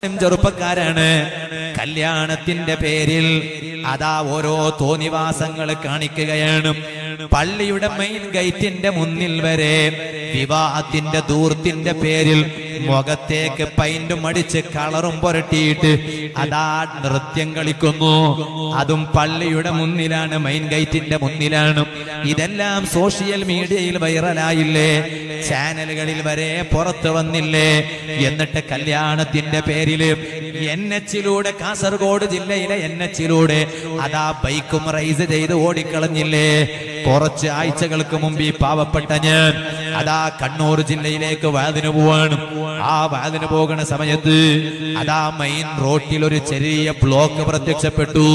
ചെറുപ്പക്കാരാണ് കല്യാണത്തിന്റെ പേരിൽ അതാ ഓരോ തോന്നിവാസങ്ങൾ കാണിക്കുകയാണ് പള്ളിയുടെ മെയിൻ ഗേറ്റിന്റെ മുന്നിൽ വരെ വിവാഹത്തിന്റെ ദൂർത്തിന്റെ പേരിൽ മുഖത്തേക്ക് പൈന്റും അടിച്ച് കളറും പുരട്ടിയിട്ട് അതാ നൃത്യം കളിക്കുന്നു അതും പള്ളിയുടെ മുന്നിലാണ് മെയിൻ ഗേറ്റിന്റെ മുന്നിലാണ് ഇതെല്ലാം സോഷ്യൽ മീഡിയയിൽ വൈറലായില്ലേ ചാനലുകളിൽ വരെ പുറത്തു വന്നില്ലേ എന്നിട്ട് കല്യാണത്തിന്റെ പേരില് എൻ എച്ചിലൂടെ കാസർഗോഡ് ജില്ലയിലെ എൻ എച്ചിലൂടെ അതാ ബൈക്കും റൈസ് ചെയ്ത് ഓടിക്കളഞ്ഞില്ലേ കുറച്ച് ആഴ്ചകൾക്ക് മുമ്പ് ഈ പാവപ്പെട്ട ഞാൻ അതാ കണ്ണൂർ ജില്ലയിലേക്ക് വാതിന് പോവാണ് ആ വാതിന് പോകുന്ന സമയത്ത് അതാ മെയിൻ റോട്ടിൽ ഒരു ചെറിയ ബ്ലോക്ക് പ്രത്യക്ഷപ്പെട്ടു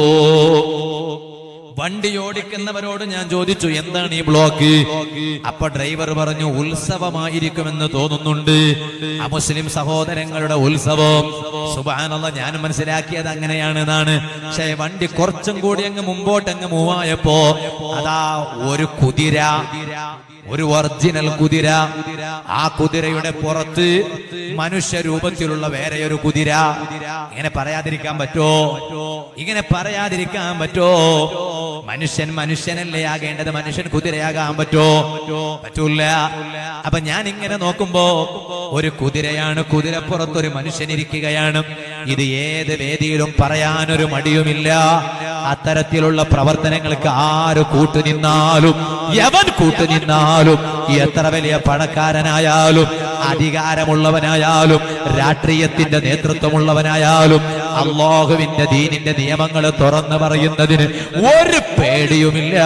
വണ്ടി ഓടിക്കുന്നവരോട് ഞാൻ ചോദിച്ചു എന്താണ് ഈ ബ്ലോക്ക് അപ്പൊ ഡ്രൈവർ പറഞ്ഞു ഉത്സവമായിരിക്കുമെന്ന് തോന്നുന്നുണ്ട് അമുസ്ലിം സഹോദരങ്ങളുടെ ഉത്സവം സുബാനുള്ള ഞാൻ മനസ്സിലാക്കിയത് അങ്ങനെയാണെന്നാണ് പക്ഷേ വണ്ടി കുറച്ചും കൂടി അങ്ങ് മുമ്പോട്ട് അങ്ങ് മൂവായപ്പോ അതാ ഒരു കുതിര ഒരു ഒറിജിനൽ കുതിര ആ കുതിരയുടെ പുറത്ത് മനുഷ്യ രൂപത്തിലുള്ള വേറെ ഒരു കുതിര ഇങ്ങനെ പറയാതിരിക്കാൻ പറ്റോ ഇങ്ങനെ പറയാതിരിക്കാൻ പറ്റോ മനുഷ്യൻ മനുഷ്യനല്ലേ ആകേണ്ടത് മനുഷ്യൻ കുതിരയാകാൻ പറ്റോ പറ്റൂല അപ്പൊ ഞാൻ ഇങ്ങനെ നോക്കുമ്പോ ഒരു കുതിരയാണ് കുതിരപ്പുറത്ത് ഒരു മനുഷ്യൻ ഇരിക്കുകയാണ് ഇത് ഏത് വേദിയിലും പറയാനൊരു മടിയുമില്ല അത്തരത്തിലുള്ള പ്രവർത്തനങ്ങൾക്ക് ആര് കൂട്ടുനിന്നാലും യവൻ കൂട്ടുനിന്നാലും എത്ര വലിയ പണക്കാരനായാലും അധികാരമുള്ളവനായാലും രാഷ്ട്രീയത്തിന്റെ നേതൃത്വമുള്ളവനായാലും അള്ളാഹുവിന്റെ ദീനിന്റെ നിയമങ്ങൾ തുറന്നു പറയുന്നതിന് ഒരു പേടിയുമില്ല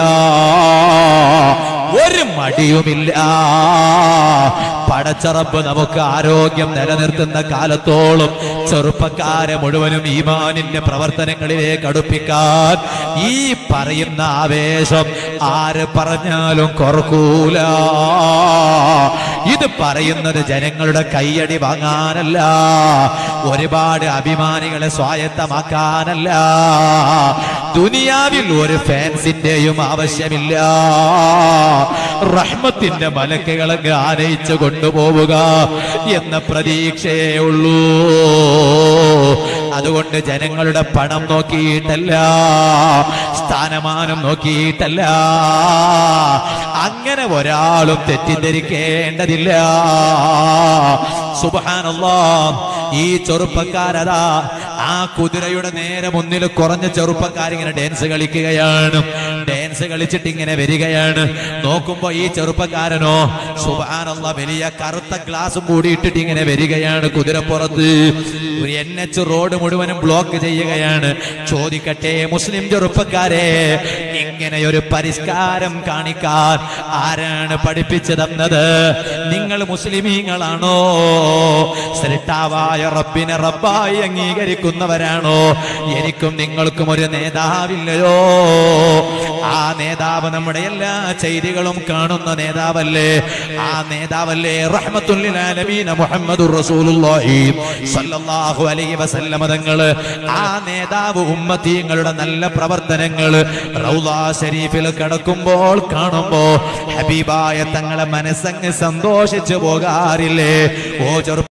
ഒരു മടിയുമില്ല പടച്ചറപ്പ് നമുക്ക് ആരോഗ്യം നിലനിർത്തുന്ന കാലത്തോളം ചെറുപ്പക്കാരെ മുഴുവനും ഈമാനിന്റെ പ്രവർത്തനങ്ങളിലേക്ക് അടുപ്പിക്കാൻ ഈ പറയുന്ന ആവേശം ആര് പറഞ്ഞാലും കുറക്കൂല ഇത് പറയുന്നത് ജനങ്ങളുടെ കൈയടി വാങ്ങാനല്ല ഒരുപാട് അഭിമാനികളെ സ്വായത്തമാക്കാനല്ല ദുനിയാവിൽ ഒരു ഫാൻസിന്റെയും ആവശ്യമില്ല റഹ്മത്തിന്റെ മലക്കുകളങ്ങ് ആനയിച്ചു കൊണ്ടുപോവുക എന്ന പ്രതീക്ഷയേ ഉള്ളൂ അതുകൊണ്ട് ജനങ്ങളുടെ പണം നോക്കിയിട്ടല്ല സ്ഥാനമാനം നോക്കിയിട്ടല്ല അങ്ങനെ ഒരാളും തെറ്റിദ്ധരിക്കേണ്ടതില്ല സുബാനല്ലോ ഈ ചെറുപ്പക്കാരതാ ആ കുതിരയുടെ നേരെ മുന്നിൽ കുറഞ്ഞ ചെറുപ്പക്കാരിങ്ങനെ ഡാൻസ് കളിക്കുകയാണ് ഡാൻസ് കളിച്ചിട്ട് ഇങ്ങനെ വരികയാണ് നോക്കുമ്പോ ഈ ചെറുപ്പക്കാരനോ സുബാനുള്ള വലിയ കറുത്ത ഗ്ലാസും കൂടി ഇട്ടിട്ട് ഇങ്ങനെ വരികയാണ് കുതിരപ്പുറത്ത് ഒരു എൻ എച്ച് റോഡ് മുഴുവനും ബ്ലോക്ക് ചെയ്യുകയാണ് ചോദിക്കട്ടെ മുസ്ലിം ചെറുപ്പക്കാരെ ഇങ്ങനെ ഒരു പരിഷ്കാരം കാണിക്കാൻ ആരാണ് പഠിപ്പിച്ചു തന്നത് നിങ്ങൾ മുസ്ലിമീങ്ങളാണോ സൃഷ്ടാവായ റബ്ബിനെ റബ്ബായി അംഗീകരിക്കുന്നവരാണോ എനിക്കും നിങ്ങൾക്കും ഒരു നേതാവില്ലയോ ആ നേതാവ് നമ്മുടെ എല്ലാ ചെയ്തികളും കാണുന്ന നേതാവല്ലേ ആ നേതാവല്ലേ റഹ്മത്തുല്ലിൽ ആലമീന മുഹമ്മദുർ റസൂലുള്ളാഹി സല്ലല്ലാഹു അലൈഹി വസല്ലമ തങ്ങള് ആ നേതാവ് ഉമ്മത്തീങ്ങളുടെ നല്ല പ്രവർത്തനങ്ങൾ റൗള ശരീഫിൽ കടക്കുമ്പോൾ കാണുമ്പോ ഹബീബായ തങ്ങളെ മനസ്സങ്ങ് സന്തോഷിച്ചു പോകാറില്ലേ ഓ ചെറു